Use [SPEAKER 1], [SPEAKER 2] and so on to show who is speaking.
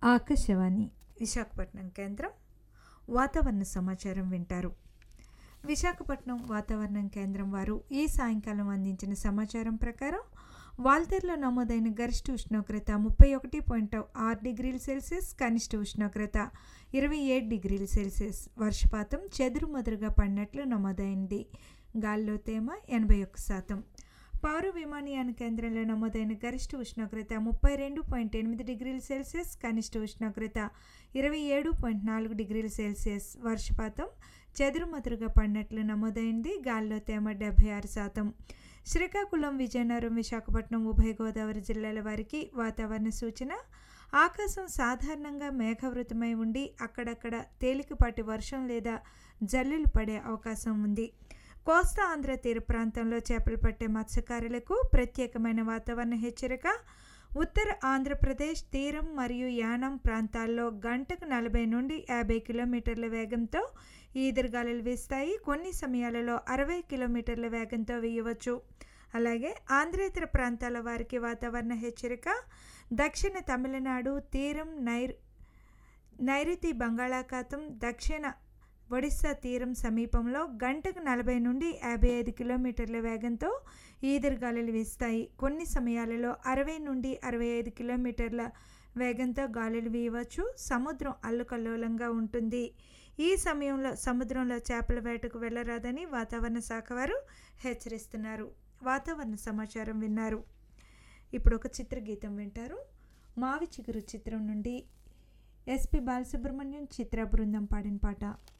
[SPEAKER 1] ఆకాశవాణి విశాఖపట్నం కేంద్రం వాతావరణ సమాచారం వింటారు విశాఖపట్నం వాతావరణం కేంద్రం వారు ఈ సాయంకాలం అందించిన సమాచారం ప్రకారం వాల్తేరులో నమోదైన గరిష్ట ఉష్ణోగ్రత ముప్పై ఒకటి పాయింట్ ఆరు డిగ్రీల సెల్సియస్ కనిష్ట ఉష్ణోగ్రత ఇరవై ఏడు డిగ్రీల సెల్సియస్ వర్షపాతం చెదురుమదురుగా పడినట్లు నమోదైంది గాలిలో తేమ ఎనభై ఒక్క శాతం పౌర విమానయాన కేంద్రంలో నమోదైన గరిష్ట ఉష్ణోగ్రత ముప్పై రెండు పాయింట్ ఎనిమిది డిగ్రీల సెల్సియస్ కనిష్ట ఉష్ణోగ్రత ఇరవై ఏడు పాయింట్ నాలుగు డిగ్రీల సెల్సియస్ వర్షపాతం చెదురుమదురుగా పడినట్లు నమోదైంది గాలిలో తేమ డెబ్బై ఆరు శాతం శ్రీకాకుళం విజయనగరం విశాఖపట్నం ఉభయ గోదావరి జిల్లాల వారికి వాతావరణ సూచన ఆకాశం సాధారణంగా మేఘావృతమై ఉండి అక్కడక్కడ తేలికపాటి వర్షం లేదా జల్లులు పడే అవకాశం ఉంది కోస్తా ఆంధ్ర తీర ప్రాంతంలో చేపలు పట్టే మత్స్యకారులకు ప్రత్యేకమైన వాతావరణ హెచ్చరిక ఉత్తర ఆంధ్రప్రదేశ్ తీరం మరియు యానం ప్రాంతాల్లో గంటకు నలభై నుండి యాభై కిలోమీటర్ల వేగంతో ఈదురుగాలులు వీస్తాయి కొన్ని సమయాలలో అరవై కిలోమీటర్ల వేగంతో వేయవచ్చు అలాగే ఆంధ్రేతర ప్రాంతాల వారికి వాతావరణ హెచ్చరిక దక్షిణ తమిళనాడు తీరం నైర్ నైరుతి బంగాళాఖాతం దక్షిణ ఒడిశా తీరం సమీపంలో గంటకు నలభై నుండి యాభై ఐదు కిలోమీటర్ల వేగంతో ఈదురుగాలులు వీస్తాయి కొన్ని సమయాలలో అరవై నుండి అరవై ఐదు కిలోమీటర్ల వేగంతో గాలులు వీయవచ్చు సముద్రం అల్లుకల్లోలంగా ఉంటుంది ఈ సమయంలో సముద్రంలో చేపల వేటకు వెళ్ళరాదని వాతావరణ శాఖ వారు హెచ్చరిస్తున్నారు వాతావరణ సమాచారం విన్నారు ఇప్పుడు ఒక చిత్రగీతం వింటారు మావి చిగురు చిత్రం నుండి ఎస్పి బాలసుబ్రహ్మణ్యం చిత్ర బృందం పాడిన పాట